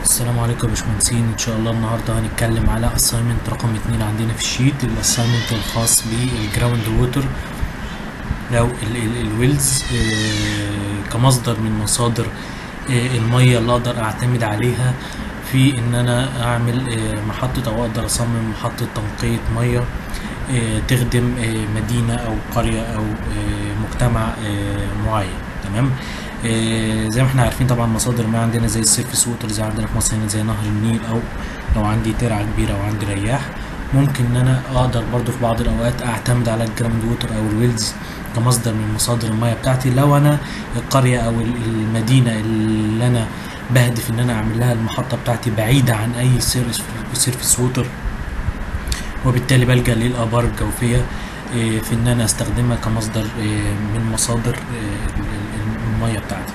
السلام عليكم يا باشمهندسين ان شاء الله النهارده هنتكلم على اساينمنت رقم اتنين عندنا في الشيت الاساينمنت الخاص بالجراوند ووتر او ال- ال- الويلز آه، كمصدر من مصادر آه، الميه اللي اقدر اعتمد عليها في ان انا اعمل آه، محطه او اقدر اصمم محطه تنقيه ميه آه، تخدم آه، مدينه او قريه او آه، مجتمع آه، معين تمام آه، زي ما احنا عارفين طبعا مصادر المياه عندنا زي السيرفيس ووتر زي عندنا في مصر هنا زي نهر النيل او لو عندي ترعه كبيره او عندي رياح ممكن ان انا اقدر برضو في بعض الاوقات اعتمد على الجراوند ووتر او الويلز كمصدر من مصادر المياه بتاعتي لو انا القريه او ال- المدينه اللي انا بهدف ان انا اعمل لها المحطه بتاعتي بعيده عن اي سيرفيس سيرفيس ووتر وبالتالي بلجأ للآبار الجوفية آه، في إن أنا أستخدمها كمصدر آه، من مصادر آه، ال- ال- المية بتاعتي.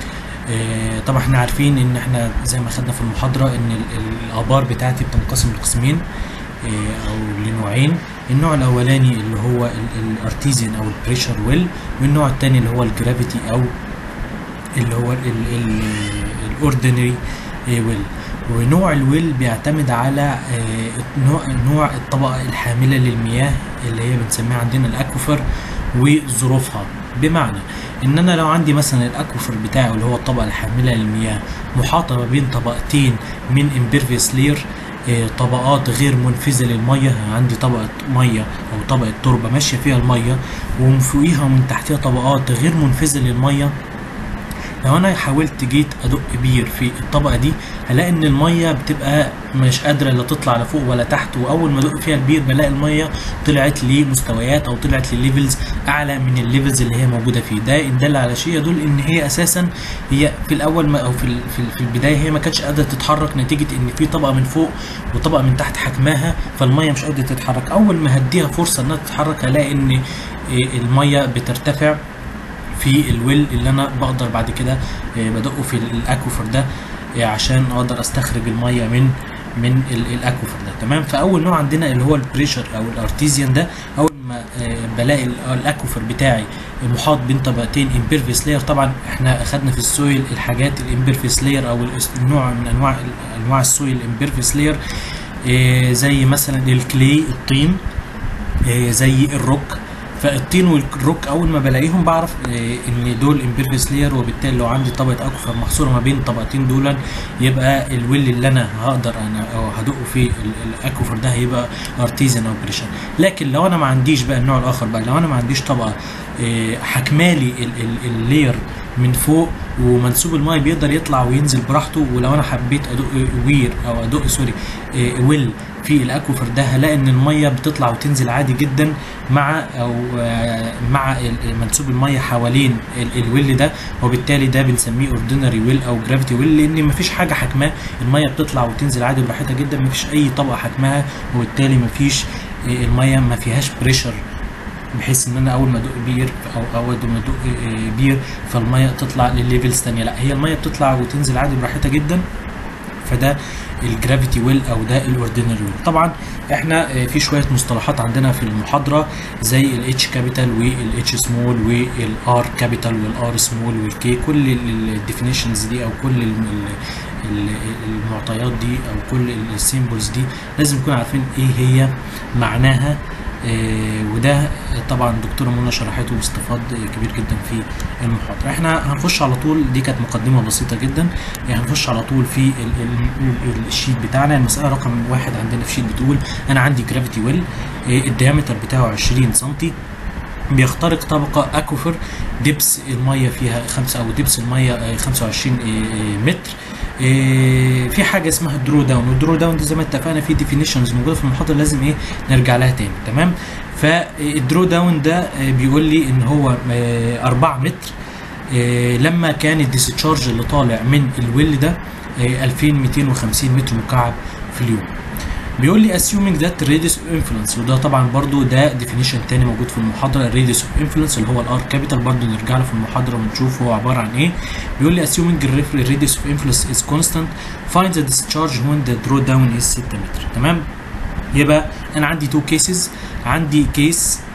آه، طبعا احنا عارفين إن احنا زي ما خدنا في المحاضرة إن ال- ال- الآبار بتاعتي بتنقسم لقسمين آه، أو لنوعين النوع الأولاني اللي هو الارتيزيان أو البريشر ويل والنوع التاني اللي هو الجرافيتي أو اللي هو الاوردينري ويل ونوع الويل بيعتمد على آه، نوع نوع الطبقه الحامله للمياه اللي هي بنسميها عندنا الاكوفر وظروفها بمعنى ان انا لو عندي مثلا الاكوفر بتاعي اللي هو الطبقه الحامله للمياه محاطه ما بين طبقتين من امبيرفيس لير طبقات غير منفذه للميه عندي طبقه ميه او طبقه تربه ماشيه فيها الميه ومن فوقيها ومن تحتها طبقات غير منفذه للميه لو انا حاولت جيت ادق بير في الطبقه دي هلاقي ان الميه بتبقى مش قادره لا تطلع لفوق ولا تحت واول ما ادق فيها البير بلاقي الميه طلعت لمستويات او طلعت لليفلز اعلى من الليفلز اللي هي موجوده فيه ده ان دل على شيء يدل ان هي اساسا هي في الاول ما او في ال- في ال- في البدايه هي ما كانتش قادره تتحرك نتيجه ان في طبقه من فوق وطبقه من تحت حكماها فالميه مش قادره تتحرك اول ما هديها فرصه انها تتحرك هلاقي ان إيه، الميه بترتفع في الويل اللي انا بقدر بعد كده آه، بدقه في ال- الاكوفر ده آه، عشان اقدر استخرج الميه من من ال- الاكوفر ده تمام فاول نوع عندنا اللي هو البريشر او الارتيزيان ده اول ما آه، بلاقي ال- الاكوفر بتاعي محاط بين طبقتين امبيرفيس لاير طبعا احنا اخدنا في السويل الحاجات الامبيرفيس لاير او الس- النوع من انواع ال- انواع السويل الامبيرفيس لاير آه، زي مثلا الكلي الطين آه، زي الروك فالطين والروك اول ما بلاقيهم بعرف آه، ان دول امبيرفيس لير وبالتالي لو عندي طبقه اكوفر محصوره ما بين الطبقتين دول يبقى الويل اللي انا هقدر انا او هدقه في ال- الاكوفر ده هيبقى ارتيزيان او بريشر لكن لو انا ما عنديش بقى النوع الاخر بقى لو انا ما عنديش طبقه آه، حكمالي ال- ال- اللير من فوق ومنسوب الماء بيقدر يطلع وينزل براحته ولو انا حبيت ادق وير او ادق سوري آه، ويل في الاكوفر ده هلاقي ان الميه بتطلع وتنزل عادي جدا مع او آه، مع ال- منسوب الميه حوالين ال- الويل ده وبالتالي ده بنسميه اوردينري ويل او جرافيتي ويل لان مفيش حاجه حكماه الميه بتطلع وتنزل عادي براحتها جدا مفيش اي طبقه حكمها وبالتالي مفيش آه، الميه ما فيهاش بريشر بحيث ان انا اول ما ادق بير او اول ما ادق آه، بير فالميه تطلع لليفلز تانية لا هي الميه بتطلع وتنزل عادي براحتها جدا فده الجرافيتي ويل او ده الاوردينري ويل طبعا احنا آه، في شويه مصطلحات عندنا في المحاضره زي الاتش كابيتال والاتش سمول والار كابيتال والار سمول والكي كل الديفينيشنز دي او كل ال- ال- ال- المعطيات دي او كل السيمبلز دي لازم نكون عارفين ايه هي معناها آه، وده طبعا الدكتوره منى شرحته باستفاض كبير جدا في المحاضره احنا هنخش على طول دي كانت مقدمه بسيطه جدا يعني هنخش على طول في ال ال ال الشيت بتاعنا المساله رقم واحد عندنا في الشيت بتقول انا عندي جرافيتي ويل الديامتر بتاعه 20 سم بيخترق طبقة أكوفر دبس المية فيها خمسة أو دبس المية آه، 25 آه، آه، متر آه، في حاجة اسمها الدرو داون والدرو داون دي زي ما اتفقنا في ديفينيشنز موجودة في المحاضرة لازم ايه نرجع لها تاني تمام فالدرو داون ده آه، بيقول لي ان هو 4 متر آه، لما كان الديسشارج اللي طالع من الويل ده آه، 2250 متر مكعب في اليوم بيقول لي assuming that radius of influence وده طبعا برضو ده definition تاني موجود في المحاضرة radius of influence اللي هو الار كابيتال برضو نرجع له في المحاضرة ونشوف هو عبارة عن ايه بيقول لي assuming the radius of influence is constant find the discharge when the drawdown is 6 متر تمام يبقى انا عندي تو كيسز عندي كيس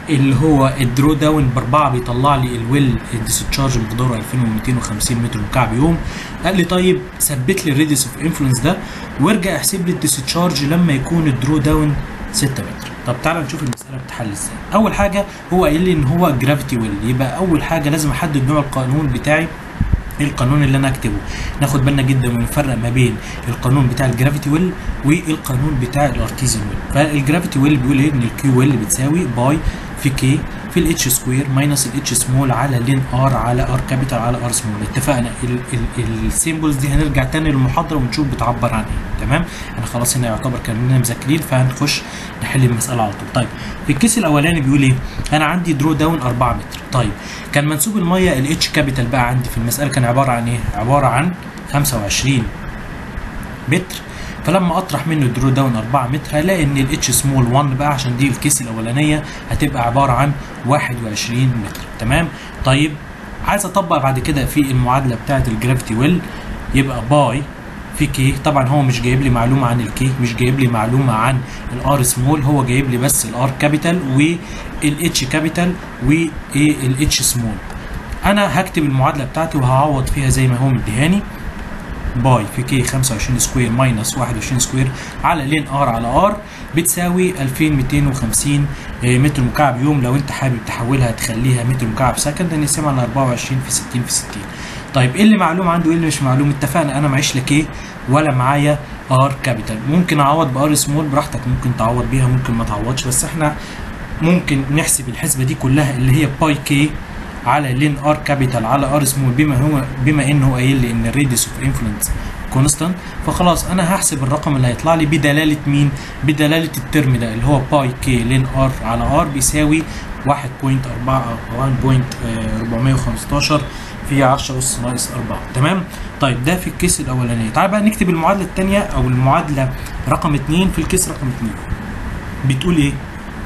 اللي هو الدرو داون باربعه بيطلع لي الويل الديسشارج مقداره 2250 متر مكعب يوم قال لي طيب ثبت لي الريديوس اوف انفلونس ده وارجع احسب لي الديسشارج لما يكون الدرو داون 6 متر طب تعالى نشوف المساله بتتحل ازاي اول حاجه هو قايل لي ان هو جرافيتي ويل يبقى اول حاجه لازم احدد نوع القانون بتاعي ايه القانون اللي انا اكتبه ناخد بالنا جدا ونفرق ما بين القانون بتاع الجرافيتي ويل والقانون بتاع الارتيزيان ويل فالجرافيتي ويل بيقول ايه ان الكيو ويل بتساوي باي في كي في الاتش سكوير ماينس الاتش سمول على لين ار على ار كابيتال على ار سمول اتفقنا السيمبلز دي هنرجع تاني للمحاضره ونشوف بتعبر عن ايه تمام انا خلاص هنا يعتبر كاننا مذاكرين فهنخش نحل المساله على طول طيب في الكيس الاولاني بيقول ايه انا عندي درو داون 4 متر طيب كان منسوب الميه الاتش كابيتال بقى عندي في المساله كان عباره عن ايه عباره عن 25 متر فلما اطرح منه الدرو داون 4 متر هلاقي ان الاتش سمول 1 بقى عشان دي الكيس الاولانيه هتبقى عباره عن 21 متر تمام طيب عايز اطبق بعد كده في المعادله بتاعه الجرافيتي ويل يبقى باي في كي طبعا هو مش جايب لي معلومه عن الكي مش جايب لي معلومه عن الار سمول هو جايب لي بس الار كابيتال والاتش كابيتال والاتش سمول انا هكتب المعادله بتاعتي وهعوض فيها زي ما هو مديهاني باي في كي 25 سكوير ماينس 21 سكوير على لين ار على ار بتساوي 2250 متر مكعب يوم لو انت حابب تحولها تخليها متر مكعب سكند هنقسمها على 24 في 60 في 60 طيب ايه اللي معلوم عنده ايه اللي مش معلوم اتفقنا انا معيش لا كي ولا معايا ار كابيتال ممكن اعوض بار سمول براحتك ممكن تعوض بيها ممكن ما تعوضش بس احنا ممكن نحسب الحسبه دي كلها اللي هي باي كي على لين ار كابيتال على ار سمول بما هو بما انه قايل لي ان الريديوس اوف انفلونس كونستانت فخلاص انا هحسب الرقم اللي هيطلع لي بدلاله مين؟ بدلاله الترم ده اللي هو باي كي لين ار على ار بيساوي 1.415 في 10 اس ناقص 4 تمام؟ طيب ده في الكيس الاولانيه تعال بقى نكتب المعادله الثانيه او المعادله رقم 2 في الكيس رقم 2 بتقول ايه؟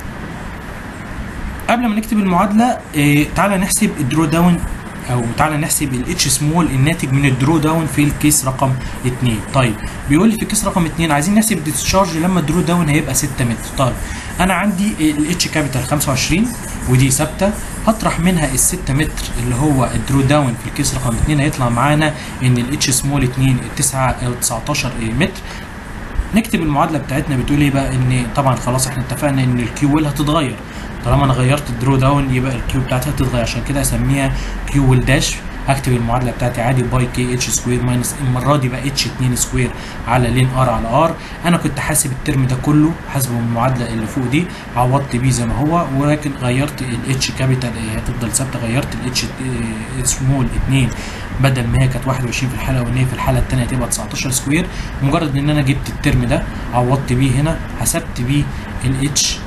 قبل ما نكتب المعادله إيه تعالى نحسب الدرو داون او تعالى نحسب الاتش سمول الناتج من الدرو داون في الكيس رقم 2 طيب بيقول لي في الكيس رقم 2 عايزين نحسب الديسشارج لما الدرو داون هيبقى 6 متر طيب انا عندي الاتش كابيتال 25 ودي ثابته هطرح منها ال 6 متر اللي هو الدرو داون في الكيس رقم 2 هيطلع معانا ان الاتش سمول 2 9 او 19 متر نكتب المعادله بتاعتنا بتقول ايه بقى ان طبعا خلاص احنا اتفقنا ان الكيو ويل هتتغير طالما انا غيرت الدرو داون يبقى الكيو بتاعتي هتتغير عشان كده اسميها كيو ويل داش هكتب المعادله بتاعتي عادي باي كي اتش سكوير ماينس المره دي بقى اتش 2 سكوير على لين ار على ار انا كنت حاسب الترم ده كله حاسبه من المعادله اللي فوق دي عوضت بيه زي ما هو ولكن غيرت الاتش كابيتال هتفضل ثابته غيرت الاتش سمول 2 بدل ما هي كانت 21 في الحاله الاولانيه في الحاله الثانيه هتبقى 19 سكوير مجرد ان انا جبت الترم ده عوضت بيه هنا حسبت بيه الاتش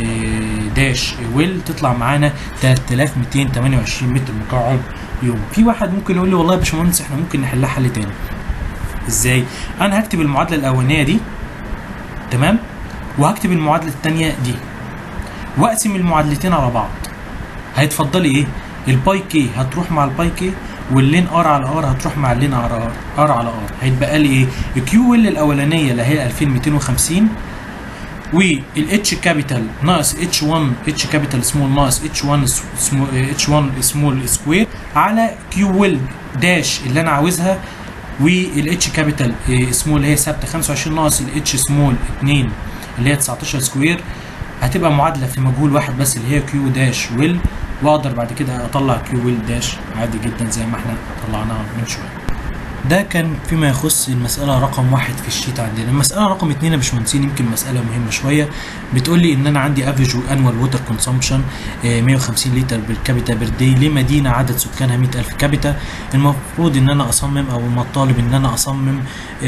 داش ويل تطلع معانا 3228 متر مكعب يوم في واحد ممكن يقول لي والله يا باشمهندس احنا ممكن نحلها حل تاني ازاي انا هكتب المعادله الاولانيه دي تمام وهكتب المعادله الثانيه دي واقسم المعادلتين على بعض هيتفضلي ايه الباي كي هتروح مع الباي كي واللين ار على ار هتروح مع اللين ار ار ار على ار هيتبقى لي ايه الكيو ويل الاولانيه اللي هي 2250 والاتش كابيتال ناقص اتش 1 اتش كابيتال سمول ناقص اتش 1 سمول اتش 1 سمول سكوير على كيو ويل داش اللي انا عاوزها والاتش كابيتال سمول اللي هي ثابته 25 ناقص الاتش سمول 2 اللي هي 19 سكوير هتبقى معادله في مجهول واحد بس اللي هي كيو داش ويل واقدر بعد كده اطلع كيو ويل داش عادي جدا زي ما احنا طلعناها من شويه ده كان فيما يخص المسألة رقم واحد في الشيت عندنا، المسألة رقم اتنين يا باشمهندسين يمكن مسألة مهمة شوية، بتقول لي إن أنا عندي افريج انوال ووتر كونسومشن 150 لتر بالكابيتا بير داي لمدينة عدد سكانها 100000 كابيتا، المفروض إن أنا أصمم أو المطالب إن أنا أصمم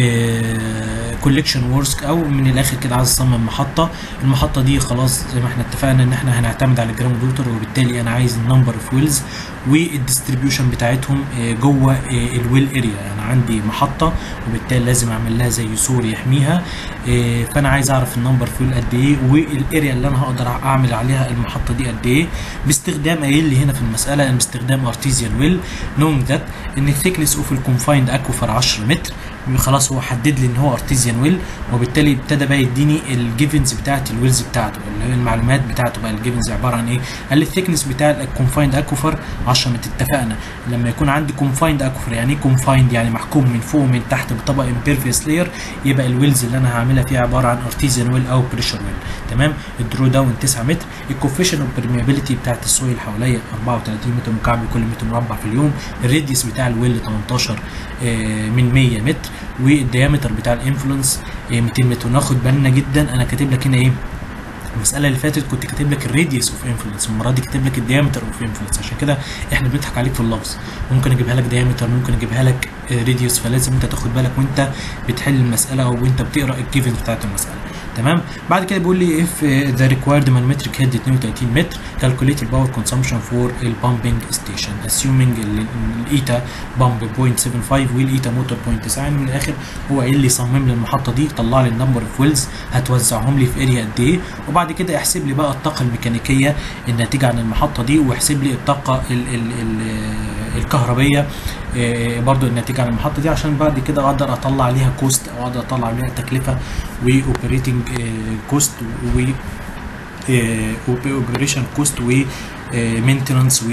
كوليكشن ورك أو من الآخر كده عايز أصمم محطة، المحطة دي خلاص زي ما احنا اتفقنا إن احنا هنعتمد على الجراوند ووتر وبالتالي أنا عايز النمبر اوف ويلز والديستريبيوشن بتاعتهم جوه الويل اريا يعني عندي محطه وبالتالي لازم اعمل لها زي سور يحميها فانا عايز اعرف النمبر فيول قد ايه والاريا اللي انا هقدر اعمل عليها المحطه دي قد ايه باستخدام قايل لي هنا في المساله ان باستخدام ارتيزيان ويل نوم ذات ان الثيكنس اوف الكونفايند اكوفر 10 متر خلاص هو حدد لي ان هو ارتيزيان ويل وبالتالي ابتدى بقى يديني الجيفنز بتاعت الويلز بتاعته اللي هي المعلومات بتاعته بقى الجيفنز عباره عن ايه قال لي الثيكنس بتاع الكونفايند اكوفر 10 متر اتفقنا لما يكون عندي كونفايند اكوفر يعني ايه كونفايند يعني محكوم من فوق ومن تحت بطبقه امبيرفيس لاير يبقى الويلز اللي انا هعملها فيها عباره عن ارتيزيان ويل او بريشر ويل تمام الدرو داون 9 متر الكوفيشن اوف برميابيلتي بتاعت السويل حواليا 34 متر مكعب لكل متر مربع في اليوم الراديوس بتاع الويل 18 آه، من 100 متر والديامتر بتاع الانفلونس 200 متر وناخد بالنا جدا انا كاتب لك هنا ايه المساله اللي فاتت كنت كاتب لك الراديوس اوف انفلونس المره دي كاتب لك الديامتر اوف انفلونس عشان كده احنا بنضحك عليك في اللفظ ممكن اجيبها لك ديامتر ممكن اجيبها لك راديوس فلازم انت تاخد بالك وانت بتحل المساله او وانت بتقرا الجيفنز بتاعت المساله تمام بعد كده بيقول لي اف ذا ريكوايرد مانومتريك هيد 32 متر كالكوليت الباور كونسامشن فور البامبنج ستيشن اسيومينج الايتا بامب 0.75 والايتا موتور 0.9 يعني من الاخر هو قايل لي صمم لي المحطه دي طلع لي النمبر اوف ويلز هتوزعهم لي في اريا قد ايه وبعد كده احسب لي بقى الطاقه الميكانيكيه الناتجه عن المحطه دي واحسب لي الطاقه ال ال ال الكهربيه آه، برضو الناتجه عن المحطه دي عشان بعد كده اقدر اطلع عليها كوست او اقدر اطلع عليها تكلفه واوبريتنج كوست و اوبريشن كوست و مينتنانس و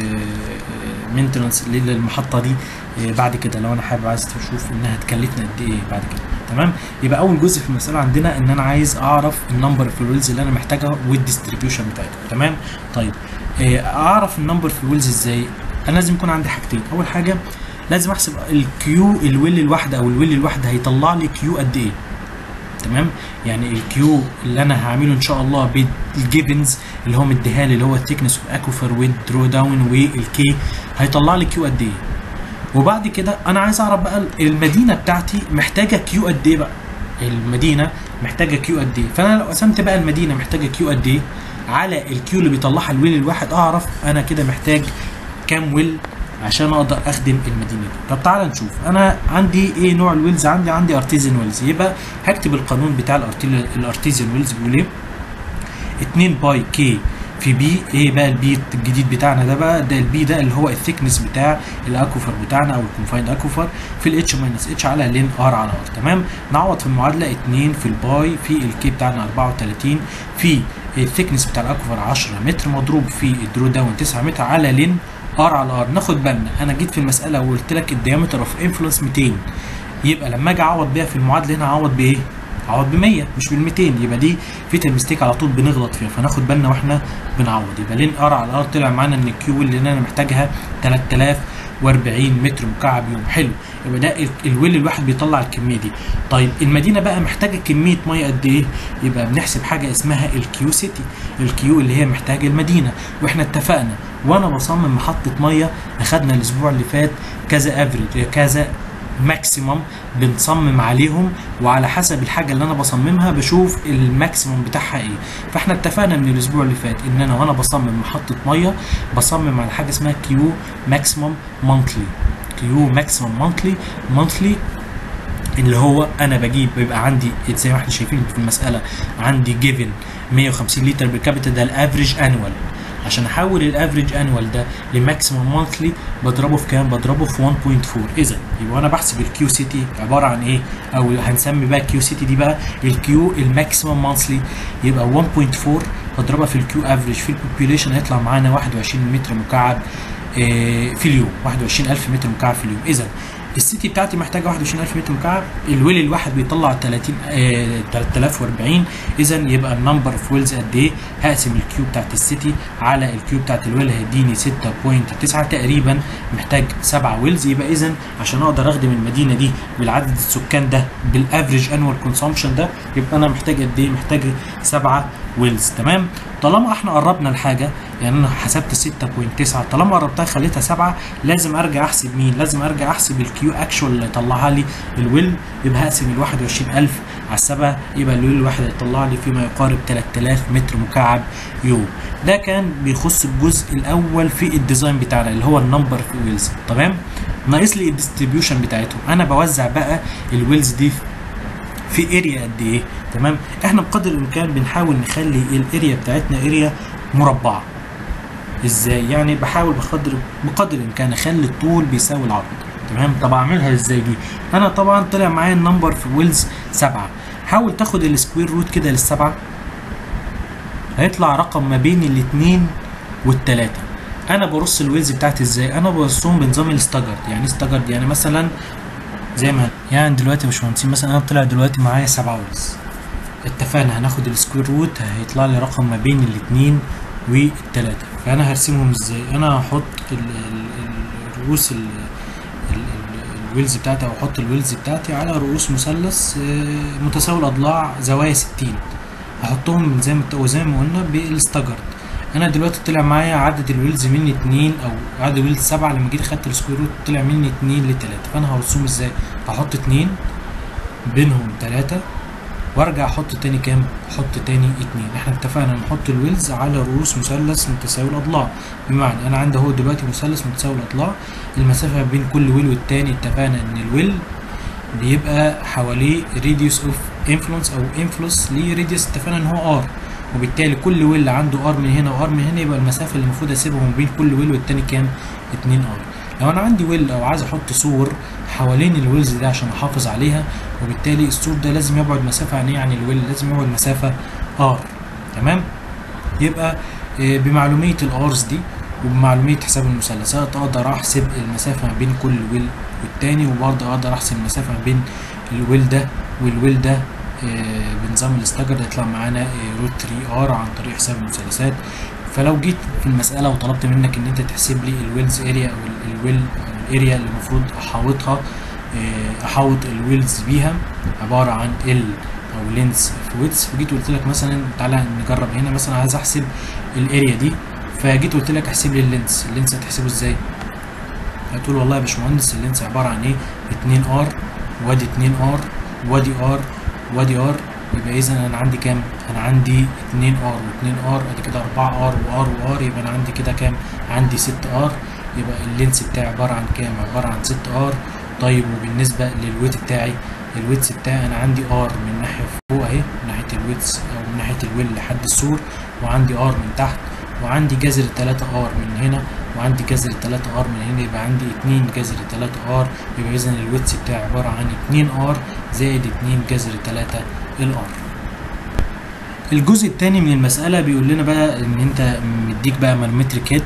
مينتنانس للمحطه دي آه، بعد كده لو انا حابب عايز تشوف انها هتكلفنا قد ايه بعد كده تمام يبقى اول جزء في المساله عندنا ان انا عايز اعرف النمبر اوف الويلز اللي انا محتاجها والديستريبيوشن بتاعتها تمام طيب آه، اعرف النمبر في الويلز ازاي انا لازم يكون عندي حاجتين اول حاجه لازم احسب الكيو الويل الواحده او الويل الواحده هيطلع لي كيو قد ايه تمام يعني الكيو اللي انا هعمله ان شاء الله بالجيفنز اللي هو مديها لي اللي هو الثيكنس اوف اكوفر والدرو داون والكي هيطلع لي كيو قد ايه وبعد كده انا عايز اعرف بقى المدينه بتاعتي محتاجه كيو قد ايه بقى المدينه محتاجه كيو قد ايه فانا لو قسمت بقى المدينه محتاجه كيو قد ايه على الكيو اللي بيطلعها الويل الواحد اعرف انا كده محتاج كام ويل عشان اقدر اخدم المدينه دي طب تعال نشوف انا عندي ايه نوع الويلز عندي عندي ارتيزن ويلز يبقى هكتب القانون بتاع الارتيزن ويلز بيقول ايه 2 باي كي في بي ايه بقى البي الجديد بتاعنا ده بقى ده البي ده اللي هو الثيكنس بتاع الاكوفر بتاعنا او الكونفايند اكوفر في الاتش ماينس اتش على لين ار على ار تمام نعوض في المعادله 2 في الباي في الكي بتاعنا 34 في الثيكنس بتاع الاكوفر 10 متر مضروب في الدرو داون 9 متر على لين ار على ار ناخد بالنا انا جيت في المساله وقلت لك الديامتر اوف انفلونس 200 يبقى لما اجي اعوض بيها في المعادله هنا اعوض بايه؟ اعوض ب 100 مش بال 200 يبقى دي فيتا المستيك على طول بنغلط فيها فناخد بالنا واحنا بنعوض يبقى لين ار على ار طلع معانا ان الكيو اللي انا محتاجها 3040 متر مكعب يوم حلو يبقى ده ال- الويل الواحد بيطلع الكميه دي طيب المدينه بقى محتاجه كميه ميه قد ايه يبقى بنحسب حاجه اسمها الكيو سيتي الكيو اللي هي محتاجه المدينه واحنا اتفقنا وانا بصمم محطه ميه اخدنا الاسبوع اللي فات كذا افريج كذا ماكسيمم بنصمم عليهم وعلى حسب الحاجه اللي انا بصممها بشوف الماكسيمم بتاعها ايه فاحنا اتفقنا من الاسبوع اللي فات ان انا وانا بصمم محطه ميه بصمم على حاجه اسمها كيو ماكسيمم مونثلي كيو ماكسيمم مونثلي مونثلي اللي هو انا بجيب بيبقى عندي زي ما احنا شايفين في المساله عندي جيفن 150 لتر بالكابيتا ده الافريج انوال عشان احول الافريج انوال ده لماكسيمم مانثلي بضربه في كام؟ بضربه في 1.4 اذا يبقى انا بحسب الكيو سيتي عباره عن ايه؟ او هنسمي بقى الكيو سيتي دي بقى الكيو الماكسيمم مانثلي يبقى 1.4 بضربها في الكيو افريج في البوبيوليشن هيطلع معانا 21 متر مكعب آه، في اليوم 21000 متر مكعب في اليوم اذا السيتي بتاعتي محتاجه 21000 متر مكعب الويل الواحد بيطلع 30 آه 3040 اذا يبقى النمبر اوف ويلز قد ايه هقسم الكيو بتاعت السيتي على الكيو بتاعت الويل هيديني 6.9 تقريبا محتاج 7 ويلز يبقى اذا عشان اقدر اخدم المدينه دي بالعدد السكان ده بالافريج انوال كونسومشن ده يبقى انا محتاج قد ايه محتاج 7 ويلز تمام طالما احنا قربنا الحاجه يعني انا حسبت 6.9 طالما قربتها خليتها 7 لازم ارجع احسب مين لازم ارجع احسب الكيو اكشوال اللي يطلعها لي الويل يبقى هقسم ال 21000 على 7 يبقى الويل الواحد هيطلع لي فيما يقارب 3000 متر مكعب يوم ده كان بيخص الجزء الاول في الديزاين بتاعنا اللي هو النمبر في ويلز تمام ناقص لي الديستريبيوشن بتاعتهم انا بوزع بقى الويلز دي في اريا قد ايه تمام احنا بقدر الامكان بنحاول نخلي الاريا بتاعتنا اريا مربعه ازاي يعني بحاول بقدر بقدر الامكان اخلي الطول بيساوي العرض تمام طب اعملها ازاي دي انا طبعا طلع معايا النمبر في ويلز سبعة حاول تاخد السكوير روت كده للسبعة هيطلع رقم ما بين الاتنين والتلاتة انا برص الويلز بتاعتي ازاي انا برصهم بنظام الستاجرد يعني ستاجرد يعني مثلا زي ما يعني دلوقتي يا باشمهندسين مثلا انا طلع دلوقتي معايا سبعة ويلز اتفقنا هناخد السكوير روت هيطلع لي رقم ما بين الاتنين والتلاتة فانا هرسمهم ازاي انا هحط ال- ال- ال- الرؤوس ال- ال- ال- الويلز بتاعتي او احط الويلز بتاعتي على رؤوس مثلث آه، متساوي الاضلاع زوايا 60 هحطهم زي ما وزي ما قلنا بالستاجرد انا دلوقتي طلع معايا عدد الويلز مني اتنين او عدد الويلز سبعة لما جيت خدت السكوير روت طلع مني اتنين لتلاتة فانا هرسمهم ازاي هحط اتنين بينهم تلاتة وارجع احط تاني كام احط تاني اتنين احنا اتفقنا نحط الويلز على رؤوس مثلث متساوي الاضلاع بمعنى انا عندي اهو دلوقتي مثلث متساوي الاضلاع المسافه بين كل ويل والتاني اتفقنا ان الويل بيبقى حواليه راديوس اوف انفلونس او انفلونس ليه راديوس اتفقنا ان هو ار وبالتالي كل ويل عنده ار من هنا وار من هنا يبقى المسافه اللي المفروض اسيبهم بين كل ويل والتاني كام 2 ار لو انا عندي ويل او عايز احط سور حوالين الويلز ده عشان احافظ عليها وبالتالي السور ده لازم يبعد مسافه عن ايه عن الويل لازم يبعد مسافه ار تمام يبقى آه، بمعلوميه الارز دي وبمعلوميه حساب المثلثات اقدر احسب المسافه ما بين كل ويل والتاني وبرضه اقدر احسب المسافه ما بين الويل ده والويل ده آه، بنظام الاستاجر يطلع معانا آه، روت 3 ار عن طريق حساب المثلثات فلو جيت في المساله وطلبت منك ان انت تحسب لي الويلز اريا او ال- الويل او الاريا اللي المفروض احاوطها آه، احاوط الويلز بيها عباره عن ال او لينس في ويتس فجيت قلت لك مثلا تعالى نجرب هنا مثلا عايز احسب الاريا دي فجيت قلت لك احسب لي اللينس اللينس هتحسبه ازاي هتقول والله يا باشمهندس اللينس عباره عن ايه 2 ار وادي 2 ار وادي ار وادي ار يبقى اذا انا عندي كام انا عندي 2 ار و2 ار ادي كده 4 ار وار وار يبقى انا عندي كده كام عندي 6 ار يبقى اللينس بتاعي عباره عن كام عباره عن 6 ار طيب وبالنسبه للويت بتاعي الويتس بتاعي انا عندي ار من ناحيه فوق اهي من ناحيه الويتس او من ناحيه الويل لحد السور وعندي ار من تحت وعندي جذر 3 ار من هنا وعندي جذر 3 ار من هنا يبقى عندي 2 جذر 3 ار يبقى اذا الويتس بتاعي عباره عن 2 ار زائد 2 جذر 3 الار الجزء الثاني من المساله بيقول لنا بقى ان انت مديك بقى مالمتريكات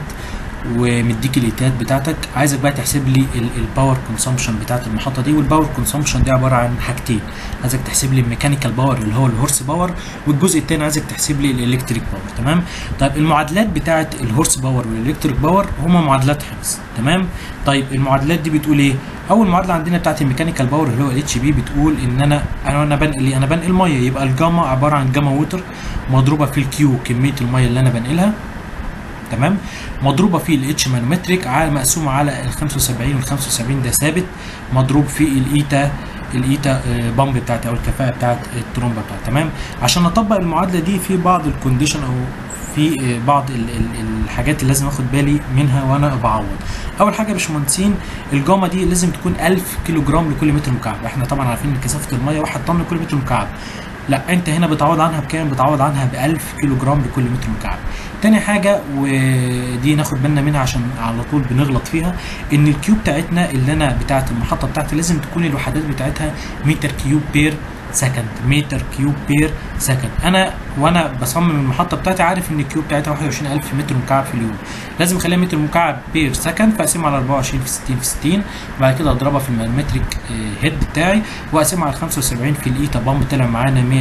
ومديك الايتات بتاعتك عايزك بقى تحسب لي الباور كونسامشن بتاعت المحطه دي والباور كونسامشن دي عباره عن حاجتين عايزك تحسب لي الميكانيكال باور اللي هو الهورس باور والجزء الثاني عايزك تحسب لي الالكتريك باور تمام طيب المعادلات بتاعت الهورس باور والالكتريك باور هما معادلات حفظ تمام طيب المعادلات دي بتقول ايه اول معادله عندنا بتاعت الميكانيكال باور اللي هو الاتش بي بتقول ان انا انا انا بنقل ايه انا بنقل ميه يبقى الجاما عباره عن جاما ووتر مضروبه في الكيو كميه الميه اللي انا بنقلها تمام مضروبه في الاتش مانومتريك على مقسومه على ال 75 وال 75 ده ثابت مضروب في الايتا الايتا بامب بتاعتي او الكفاءه بتاعت الترومبه بتاعتي تمام عشان اطبق المعادله دي في بعض الكونديشن او في آه، بعض ال ال الحاجات اللي لازم اخد بالي منها وانا بعوض اول حاجه يا باشمهندسين الجاما دي لازم تكون 1000 كيلو جرام لكل متر مكعب احنا طبعا عارفين ان كثافه الميه 1 طن لكل متر مكعب لا انت هنا بتعوض عنها بكام بتعوض عنها ب 1000 كيلو جرام لكل متر مكعب تاني حاجه ودي ناخد بالنا منها عشان على طول بنغلط فيها ان الكيوب بتاعتنا اللي انا بتاعت المحطه بتاعتي لازم تكون الوحدات بتاعتها متر كيوب بير سكند متر كيوب بير سكند انا وانا بصمم المحطه بتاعتي عارف ان الكيوب بتاعتها 21000 متر مكعب في اليوم لازم اخليها متر مكعب بير سكند فاقسمها على 24 في 60 في 60 وبعد كده اضربها في المتريك هيد بتاعي واقسمها على 75 في الايتا بامب طلع معانا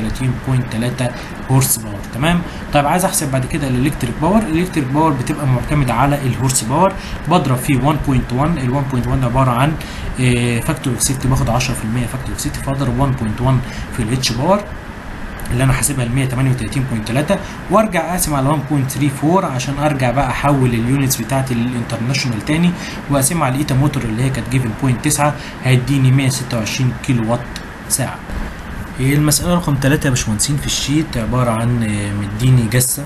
138.3 هورس باور تمام طيب عايز احسب بعد كده الالكتريك باور الالكتريك باور بتبقى معتمده على الهورس باور بضرب فيه 1.1 ال 1.1 عباره عن فاكتور اوف سيفتي باخد 10% فاكتور اوف سيفتي فاضرب 1.1 في الاتش باور اللي انا حاسبها ل 138.3 وارجع اقسم على 1.34 عشان ارجع بقى احول اليونتس بتاعتي للانترناشونال تاني واقسمها على الايتا موتور اللي هي كانت جيفن بوينت 9 هيديني 126 كيلو وات ساعه المسألة رقم 3 يا باشمهندسين في الشيت عبارة عن آه، مديني جسة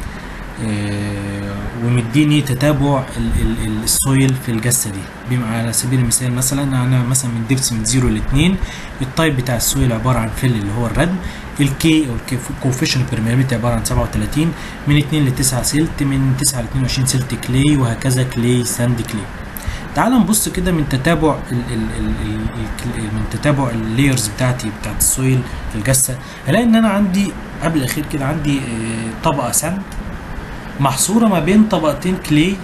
آه، ومديني تتابع ال- ال- ال- السويل في الجسة دي بما على سبيل المثال مثلا انا مثلا من ديبس من 0 ل 2 التايب بتاع السويل عبارة عن فيل اللي هو الردم الكي او الكوفيشن بيرميابيلتي عبارة عن 37 من 2 ل 9 سلت من 9 ل 22 سلت كلي وهكذا كلي ساند كلي تعال نبص كده من تتابع ال ال ال ال ال من تتابع اللايرز بتاعتي بتاعت السويل في الجثه هلاقي ان انا عندي قبل الاخير كده عندي آه، طبقه سند محصوره ما بين طبقتين كلي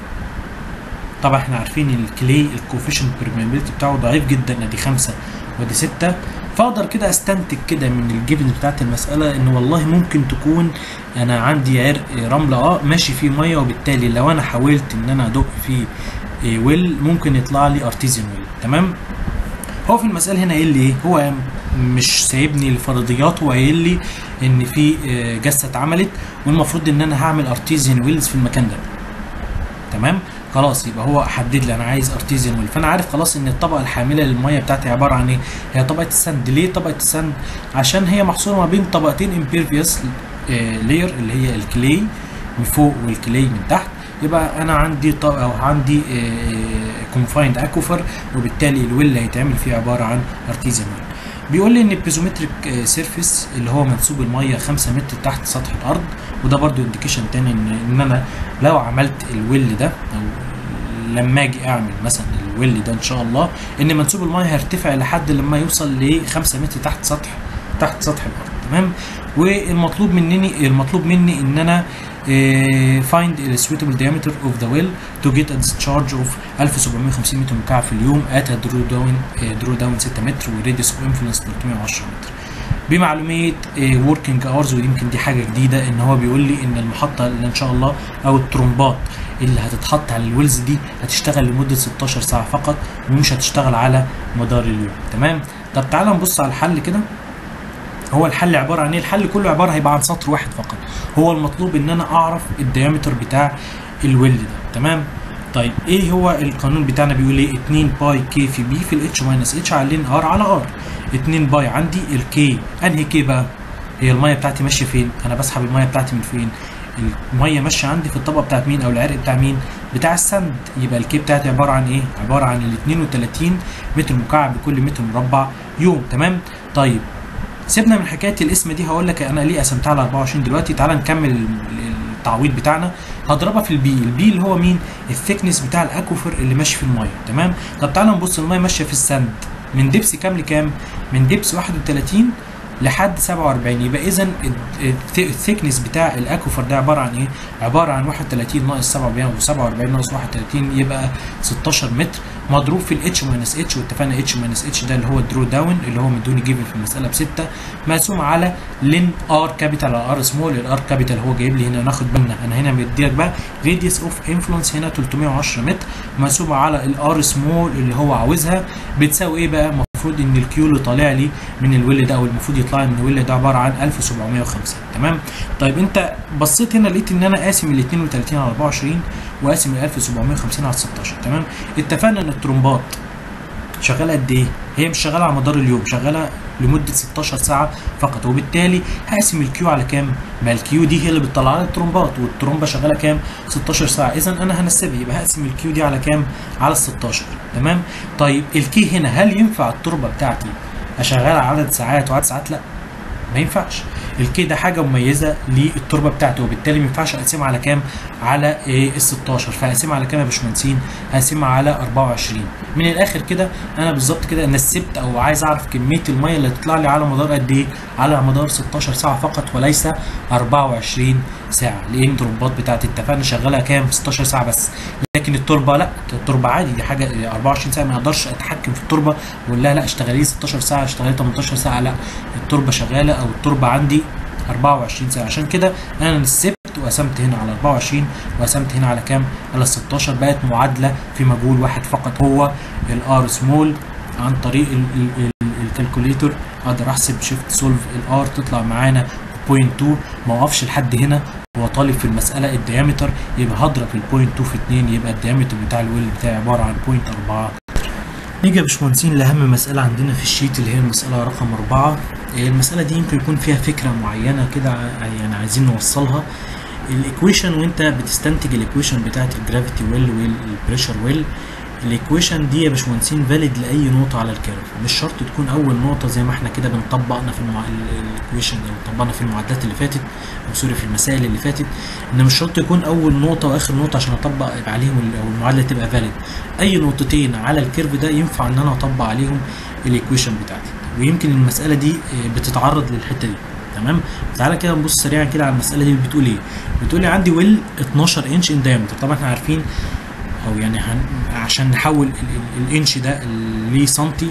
طبعا احنا عارفين ان الكلي الكوفيشنت برميابيلتي بتاعه ضعيف جدا ادي خمسة ودي ستة فاقدر كده استنتج كده من الجبن بتاعت المسألة ان والله ممكن تكون انا عندي عرق رملة اه ماشي فيه مية وبالتالي لو انا حاولت ان انا ادق فيه إيه، ويل ممكن يطلع لي ارتيزيان ويل تمام هو في المسألة هنا قايل لي ايه هو مش سايبني الفرضيات هو قايل لي ان في آه، جثة اتعملت والمفروض ان انا هعمل ارتيزيان ويلز في المكان ده تمام خلاص يبقى هو حدد لي انا عايز ارتيزيان ويل فانا عارف خلاص ان الطبقه الحامله للميه بتاعتي عباره عن ايه هي طبقه السند ليه طبقه السند عشان هي محصوره ما بين طبقتين امبيرفيوس لاير اللي هي الكلي من فوق والكلي من تحت يبقى انا عندي ط- او عندي كونفايند اكوفر وبالتالي الويل اللي هيتعمل فيه عباره عن ارتيزيان ويل بيقول لي ان البيزومتريك سيرفيس اللي هو منسوب الميه 5 متر تحت سطح الارض وده برضو انديكيشن تاني ان ان انا لو عملت الويل ده او لما اجي اعمل مثلا الويل ده ان شاء الله ان منسوب الميه هيرتفع لحد لما يوصل ل 5 متر تحت سطح تحت سطح الارض تمام والمطلوب مني المطلوب مني ان انا eh, find a suitable diameter of the well to get a discharge of 1750 متر مكعب في اليوم at a draw down eh, draw down 6 متر وراديوس of influence 310 متر بمعلوميه وركينج اورز ويمكن دي حاجه جديده ان هو بيقول لي ان المحطه اللي ان شاء الله او الترومبات اللي هتتحط على الويلز دي هتشتغل لمده 16 ساعه فقط ومش هتشتغل على مدار اليوم تمام طب تعالى نبص على الحل كده هو الحل عباره عن ايه الحل كله عباره هيبقى عن سطر واحد فقط هو المطلوب ان انا اعرف الديامتر بتاع الويل ده تمام طيب ايه هو القانون بتاعنا بيقول ايه 2 باي كي في بي في الاتش ماينس اتش على لين ار على ار 2 باي عندي الكي انهي كي بقى هي الميه بتاعتي ماشيه فين انا بسحب الميه بتاعتي من فين الميه ماشيه عندي في الطبقه بتاعت مين او العرق بتاع مين بتاع السند يبقى الكي بتاعتي عباره عن ايه عباره عن ال 32 متر مكعب بكل متر مربع يوم تمام طيب سيبنا من حكايه الاسم دي هقول لك انا ليه قسمتها على 24 دلوقتي تعال نكمل ال- التعويض بتاعنا هضربها في البي البي اللي هو مين الثيكنس بتاع الاكوفر اللي ماشي في الميه تمام طب تعال نبص الميه ماشيه في السند من دبس كام لكام من دبس 31 لحد 47 يبقى اذا الثيكنس بتاع الاكوفر ده عباره عن ايه عباره عن 31 ناقص 47 و47 ناقص 31 يبقى 16 متر مضروب في الاتش ماينس اتش واتفقنا اتش ماينس اتش ده اللي هو الدرو داون اللي هو مدوني جيفن في المساله بسته مقسوم على لين ار كابيتال على ار سمول الار كابيتال هو جايب لي هنا ناخد بالنا انا هنا مديلك بقى راديوس اوف انفلونس هنا 310 متر مقسومه على الار سمول اللي هو عاوزها بتساوي ايه بقى المفروض ان الكيو اللي طالع لي من الويل ده او المفروض يطلع لي من الويل ده عباره عن 1705 تمام طيب انت بصيت هنا لقيت ان انا قاسم ال 32 على 24 وقاسم ال 1750 على 16 تمام اتفقنا ان الترومبات شغاله قد ايه؟ هي مش شغاله على مدار اليوم شغاله لمده 16 ساعه فقط وبالتالي هقسم الكيو على كام؟ ما الكيو دي هي اللي بتطلع لي الترومبات والترومبه شغاله كام؟ 16 ساعه اذا انا هنسبها يبقى هقسم الكيو دي على كام؟ على 16 تمام؟ طيب الكي هنا هل ينفع التربه بتاعتي اشغلها عدد ساعات وعدد ساعات؟ لا ما ينفعش الكي ده حاجه مميزه للتربه بتاعته وبالتالي ما ينفعش اقسمها على كام على إيه ال 16 فهقسمها على كام يا باشمهندسين هقسمها على 24 من الاخر كده انا بالظبط كده نسبت او عايز اعرف كميه الميه اللي هتطلع لي على مدار قد ايه على مدار 16 ساعه فقط وليس 24 ساعه لان التربات بتاعتي اتفقنا شغاله كام 16 ساعه بس لكن التربه لا التربه عادي دي حاجه 24 ساعه ما اقدرش اتحكم في التربه واقول لها لا اشتغلي 16 ساعه اشتغلي 18 ساعه لا التربه شغاله او التربه عندي 24 ساعه عشان كده انا نسبت وقسمت هنا على 24 وقسمت هنا على كام على 16 بقت معادله في مجهول واحد فقط هو الار سمول عن طريق الكالكوليتر اقدر احسب شيفت سولف الار تطلع معانا 0.2 ما اقفش لحد هنا هو طالب في المساله الديامتر يبقى هضرب البوينت 2 في 2 يبقى الديامتر بتاع الويل بتاعي عباره عن بوينت 4 نيجي يا باشمهندسين لاهم مساله عندنا في الشيت اللي هي المساله رقم 4 المساله دي يمكن يكون فيها فكره معينه كده يعني عايزين نوصلها الايكويشن وانت بتستنتج الايكويشن بتاعت الجرافيتي ويل والبريشر ويل الايكويشن دي يا باشمهندسين فاليد لاي نقطه على الكيرف مش شرط تكون اول نقطه زي ما احنا كده بنطبقنا في المع... الايكويشن او طبقنا في المعادلات اللي فاتت او سوري في المسائل اللي فاتت ان مش شرط يكون اول نقطه واخر نقطه عشان اطبق عليهم ال- او المعادله تبقى فاليد اي نقطتين على الكيرف ده ينفع ان انا اطبق عليهم الايكويشن بتاعتي ويمكن المساله دي آه، بتتعرض للحته دي تمام تعالى كده نبص سريعا كده على المساله دي بتقول ايه بتقول لي عندي ويل 12 انش ان diameter طبعا احنا عارفين او يعني هن... عشان نحول ال... ال... الانش ده لسنتي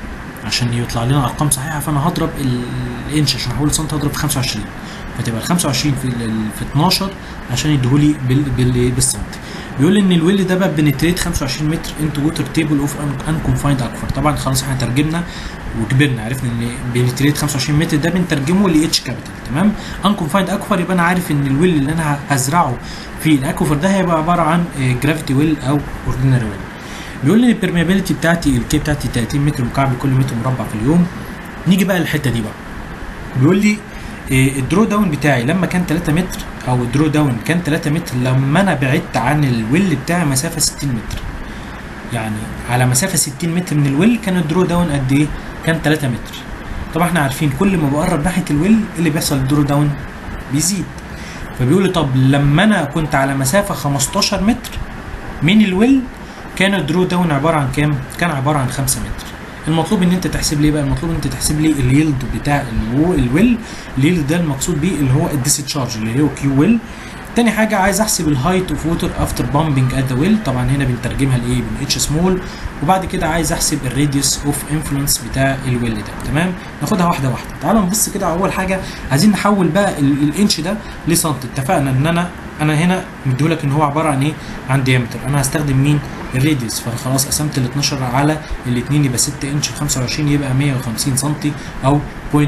عشان يطلع لنا ارقام صحيحه فانا هضرب ال... الانش عشان احوله لسنتي هضرب في 25 فتبقى ال 25 في ال... في 12 عشان يديهولي بال... بال... بالسنتي بيقول لي ان الويل ده بقى بنتريت 25 متر انتو ووتر تيبل اوف ان كونفايند اكفر طبعا خلاص احنا ترجمنا وكبرنا عرفنا ان بنتريت 25 متر ده بنترجمه لاتش كابيتال تمام ان كونفايند اكفر يبقى انا عارف ان الويل اللي انا هزرعه في الاكوفر ده هيبقى عباره عن جرافيتي ويل او اوردينري ويل بيقول لي البرميابيلتي بتاعتي الكي بتاعتي 30 متر مكعب لكل متر مربع في اليوم نيجي بقى للحته دي بقى بيقول لي إيه، الدرو داون بتاعي لما كان 3 متر او الدرو داون كان 3 متر لما انا بعدت عن الويل بتاعي مسافه 60 متر يعني على مسافه 60 متر من الويل كان الدرو داون قد ايه كان 3 متر طبعا احنا عارفين كل ما بقرب ناحيه الويل إيه اللي بيحصل الدرو داون بيزيد فبيقول لي طب لما انا كنت على مسافه 15 متر من الويل كان الدرو داون عباره عن كام كان عباره عن 5 متر المطلوب ان انت تحسب لي بقى المطلوب ان انت تحسب لي اليلد بتاع الو- الويل اليلد ده المقصود بيه اللي هو الديسشارج اللي هو كيو ويل تاني حاجة عايز احسب الهايت اوف ووتر افتر بامبنج ات ذا ويل طبعا هنا بنترجمها لايه من اتش سمول وبعد كده عايز احسب الراديوس اوف انفلونس بتاع الويل ده تمام ناخدها واحدة واحدة تعالوا نبص كده على اول حاجة عايزين نحول بقى ال- الانش ده لسنتي اتفقنا ان انا انا هنا مديهولك ان هو عبارة عن ايه عن ديامتر انا هستخدم مين الراديوس فخلاص قسمت ال 12 على الاثنين يبقى 6 انش 25 يبقى 150 سم او 0.15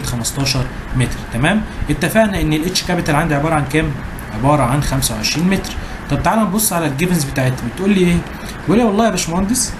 متر تمام اتفقنا ان الاتش كابيتال عندي عباره عن كام عباره عن 25 متر طب تعالى نبص على الجيفنز بتاعتها بتقول لي ايه بيقول لي والله يا باشمهندس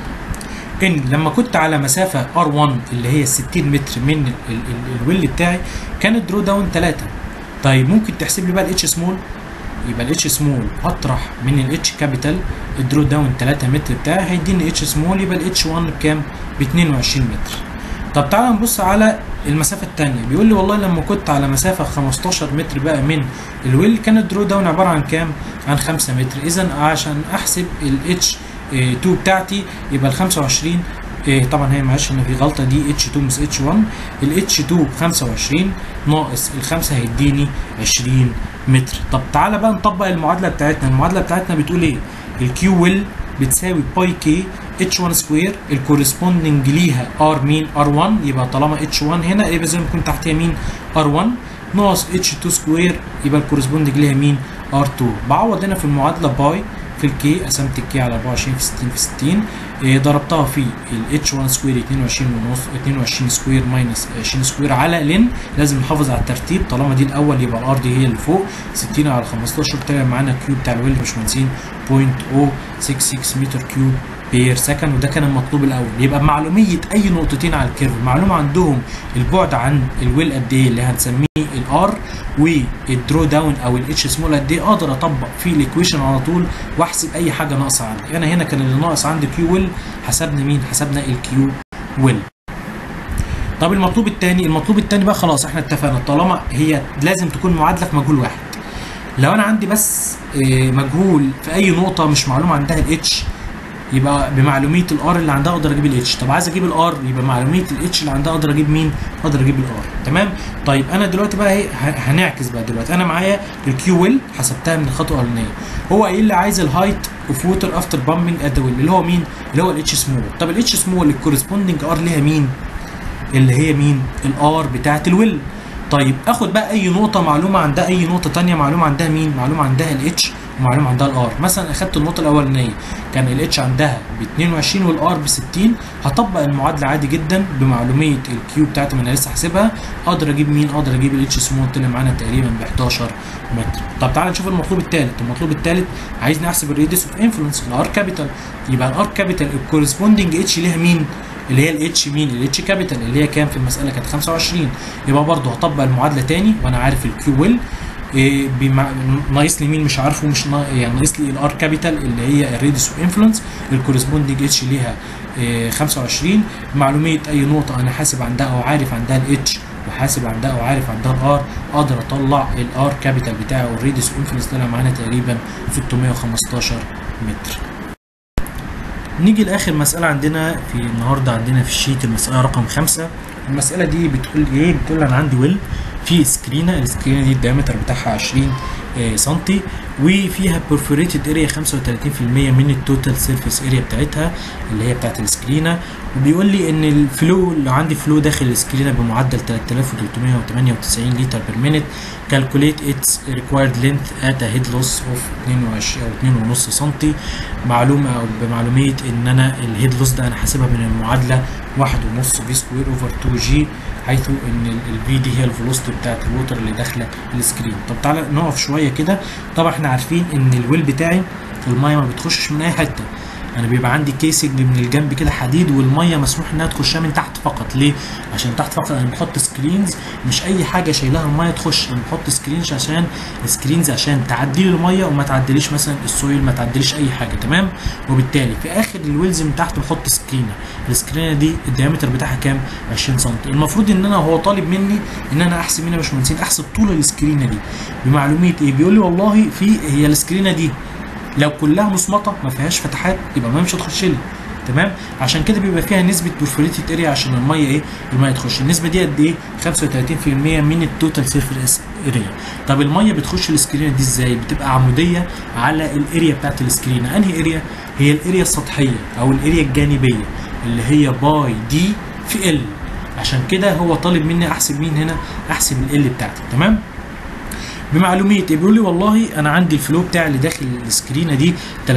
ان لما كنت على مسافه ار1 اللي هي 60 متر من ال- ال- الويل بتاعي كان الدرو داون 3 طيب ممكن تحسب لي بقى الاتش سمول يبقى الاتش سمول اطرح من الاتش كابيتال الدرو داون 3 متر بتاعي هيديني اتش سمول يبقى الاتش 1 بكام؟ ب 22 متر. طب تعالى نبص على المسافه الثانيه بيقول لي والله لما كنت على مسافه 15 متر بقى من الويل كان الدرو داون عباره عن كام؟ عن 5 متر اذا عشان احسب الاتش 2 بتاعتي يبقى ال 25 إيه طبعا هي معلش ان في غلطه دي اتش 2 مش اتش 1 الاتش 2 ب 25 ناقص الخمسه هيديني 20 متر طب تعالى بقى نطبق المعادله بتاعتنا المعادله بتاعتنا بتقول ايه الكيو ويل بتساوي باي كي اتش 1 سكوير الكورسبوندنج ليها ار مين ار 1 يبقى طالما اتش 1 هنا يبقى زي ما يكون تحتها مين ار 1 ناقص اتش 2 سكوير يبقى الكورسبوندنج ليها مين ار 2 بعوض هنا في المعادله باي في الكي قسمت الكي على 24 في 60 في 60 إيه ضربتها في الاتش 1 سكوير 22 ونص 22 سكوير ماينس 20 سكوير على لن لازم نحافظ على الترتيب طالما دي الاول يبقى الار دي هي اللي فوق 60 على 15 طلع معانا الكيو بتاع الويل مش مهندسين 0.066 متر كيوب بير سكند وده كان المطلوب الاول يبقى معلوميه اي نقطتين على الكيرف معلومه عندهم البعد عن الويل قد ايه اللي هنسميه الار والدرو داون او الاتش سمول قد ايه اقدر اطبق في الايكويشن على طول واحسب اي حاجه ناقصه عندي انا هنا كان اللي ناقص عندي كيو ويل حسبنا مين حسبنا الكيو ويل طب المطلوب الثاني المطلوب الثاني بقى خلاص احنا اتفقنا طالما هي لازم تكون معادله في مجهول واحد لو انا عندي بس آه، مجهول في اي نقطه مش معلوم عندها الاتش يبقى بمعلوميه الار اللي عندها اقدر اجيب الاتش طب عايز اجيب الار يبقى معلوميه الاتش اللي عندها اقدر اجيب مين اقدر اجيب الار تمام طيب انا دلوقتي بقى ايه ه- هنعكس بقى دلوقتي انا معايا الكيو ويل حسبتها من الخطوه الاولانيه هو ايه اللي عايز الهايت اوف ووتر افتر بامبنج ات ذا ويل اللي هو مين اللي هو الاتش سمول طب الاتش سمول الكورسبوندنج ار ليها مين اللي هي مين الار بتاعت الويل طيب اخد بقى اي نقطه معلومه عندها اي نقطه تانية معلومه عندها مين معلومه عندها الاتش ومعلومه عندها الار مثلا اخدت النقطه الاولانيه كان الاتش عندها ب 22 والار ب 60 هطبق المعادله عادي جدا بمعلوميه الكيو بتاعتي ما انا لسه حاسبها اقدر اجيب مين اقدر اجيب الاتش سمول طلع معانا تقريبا ب 11 متر طب تعالى نشوف المطلوب الثالث المطلوب الثالث عايز نحسب الريديوس اوف انفلونس الار كابيتال يبقى الار كابيتال الكورسبوندنج اتش ليها مين اللي هي الاتش مين الاتش كابيتال اللي هي كام في المساله كانت 25 يبقى برضه هطبق المعادله تاني وانا عارف الكيو ويل إيه بمع... ناقص لي مين مش عارفه مش نا... يعني ناقص لي الار كابيتال اللي هي الريديوس انفلونس الكورسبوندنج اتش ليها إيه 25 معلوميه اي نقطه انا حاسب عندها او عارف عندها الاتش وحاسب عندها او عارف عندها الار اقدر اطلع الار كابيتال بتاعي او الريديوس انفلونس طلع معانا تقريبا 615 متر نيجي لاخر مساله عندنا في النهارده عندنا في الشيت المساله رقم خمسة المساله دي بتقول ايه بتقول انا عندي ويل في سكرينه السكرينه دي الدايمتر بتاعها 20 آه سنتي وفيها perforated اريا 35% من التوتال سيرفيس اريا بتاعتها اللي هي بتاعت السكرينه وبيقول لي ان الفلو اللي عندي فلو داخل السكرينه بمعدل 3398 لتر بير مينت كالكوليت اتس ريكوايرد لينث ات هيد لوس اوف 22 او 2.5 سم معلومه او بمعلوميه ان انا الهيد لوس ده انا حاسبها من المعادله 1.5 في سكوير اوفر 2 جي حيث ان الفي دي هي الفيلوسيتي بتاعت الووتر اللي داخله السكرين طب تعالى نقف شويه كده طبعا احنا عارفين ان الويل بتاعي الميه ما بتخشش من اي حته انا بيبقى عندي كيسنج من الجنب كده حديد والميه مسموح انها تخشها من تحت فقط ليه عشان تحت فقط انا بحط سكرينز مش اي حاجه شايلها الميه تخش انا بحط سكرينز عشان سكرينز عشان تعدي لي الميه وما تعديليش مثلا السويل ما تعديليش اي حاجه تمام وبالتالي في اخر الويلز من تحت بحط سكرينه السكرينه دي الديامتر بتاعها كام 20 سم المفروض ان انا هو طالب مني ان انا احسب هنا يا باشمهندسين احسب طول السكرينه دي بمعلوميه ايه بيقول لي والله في هي السكرينه دي لو كلها مصمطه ما فيهاش فتحات يبقى الميه مش هتخش لي تمام عشان كده بيبقى فيها نسبه برفوريتد اريا عشان الميه ايه الميه تخش النسبه دي قد ايه 35% من التوتال سيرفيس اريا طب الميه بتخش السكرينه دي ازاي بتبقى عموديه على الاريا بتاعت السكرينه انهي اريا هي الاريا السطحيه او الاريا الجانبيه اللي هي باي دي في ال عشان كده هو طالب مني احسب مين هنا احسب ال بتاعتي تمام بمعلوميه بيقول لي والله انا عندي الفلو بتاعي اللي داخل السكرينه دي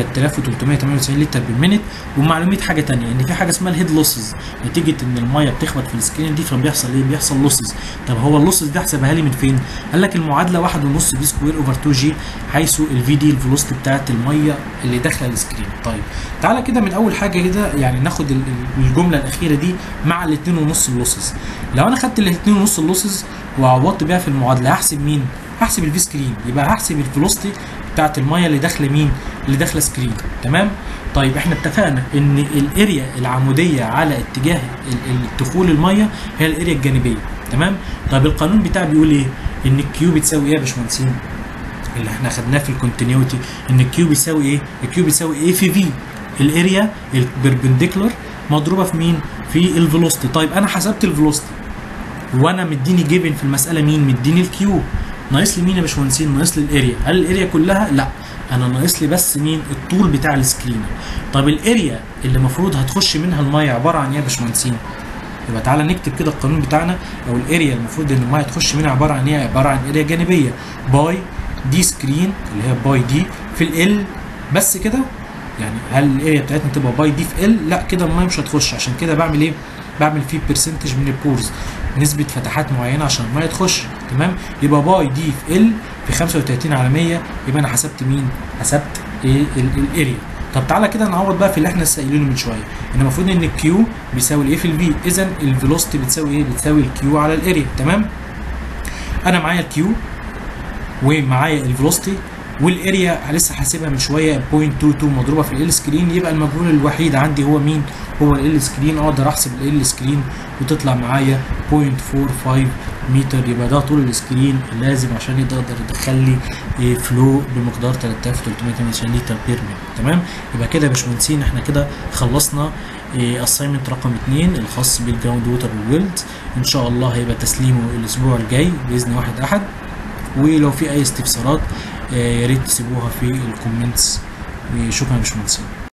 3398 لتر بالمينت ومعلوميه حاجه ثانيه ان في حاجه اسمها الهيد لوسز نتيجه ان الميه بتخبط في السكرينه دي فبيحصل ايه بيحصل لوسز طب هو اللوسز دي احسبها لي من فين قال لك المعادله 1.5 في سكوير اوفر 2 جي حيث الفي دي الفيلوسيتي بتاعت الميه اللي داخله السكرين طيب تعالى كده من اول حاجه كده يعني ناخد الجمله الاخيره دي مع ال 2.5 اللوسز لو انا خدت ال 2.5 اللوسز وعوضت بيها في المعادله هحسب مين هحسب الفي سكرين يبقى هحسب الفيلوسيتي بتاعت الميه اللي داخله مين اللي داخله سكرين تمام طيب احنا اتفقنا ان الاريا العموديه على اتجاه دخول الميه هي الاريا الجانبيه تمام طيب القانون بتاعي بيقول ايه ان الكيو بتساوي ايه يا باشمهندسين اللي احنا خدناه في الكونتينيوتي ان الكيو بيساوي ايه الكيو بيساوي ايه في في الاريا البربنديكولار مضروبه في مين في الفيلوسيتي طيب انا حسبت الفيلوسيتي وانا مديني جيفن في المساله مين مديني الكيو ناقص لي مين يا باشمهندسين ناقص لي الاريا هل الاريا كلها لا انا ناقص لي بس مين الطول بتاع السكرينه طب الاريا اللي المفروض هتخش منها الميه عباره عن ايه يا باشمهندسين يبقى تعالى نكتب كده القانون بتاعنا او الاريا المفروض ان الميه تخش منها عباره عن ايه عباره عن اريا جانبيه باي دي سكرين اللي هي باي دي في ال بس كده يعني هل الاريا بتاعتنا تبقى باي دي في ال لا كده الميه مش هتخش عشان كده بعمل ايه بعمل فيه برسنتج من البورز نسبه فتحات معينه عشان الميه تخش تمام يبقى باي دي في ال في 35 على 100 يبقى انا حسبت مين حسبت ايه الاريا طب تعالى كده نعوض بقى في اللي احنا لسه قايلينه من شويه ان المفروض ان الكيو بيساوي الايه في الفي اذا الفيلوسيتي بتساوي ايه بتساوي الكيو على الاريا تمام انا معايا الكيو ومعايا الفيلوسيتي والاريا لسه حاسبها من شويه 0.22 مضروبه في ال سكرين يبقى المجهول الوحيد عندي هو مين؟ هو ال سكرين اقدر احسب ال سكرين وتطلع معايا 0.45 متر يبقى ده طول السكرين لازم عشان يقدر يدخل لي فلو بمقدار 3328 لتر بير مينت تمام؟ يبقى كده يا باشمهندسين احنا كده خلصنا اساينمنت رقم 2 الخاص بالجراوند ووتر والويلد ان شاء الله هيبقى تسليمه الاسبوع الجاي باذن واحد احد ولو في اي استفسارات يا ريت تسيبوها في الكومنتس وشكرا يا باشمهندسين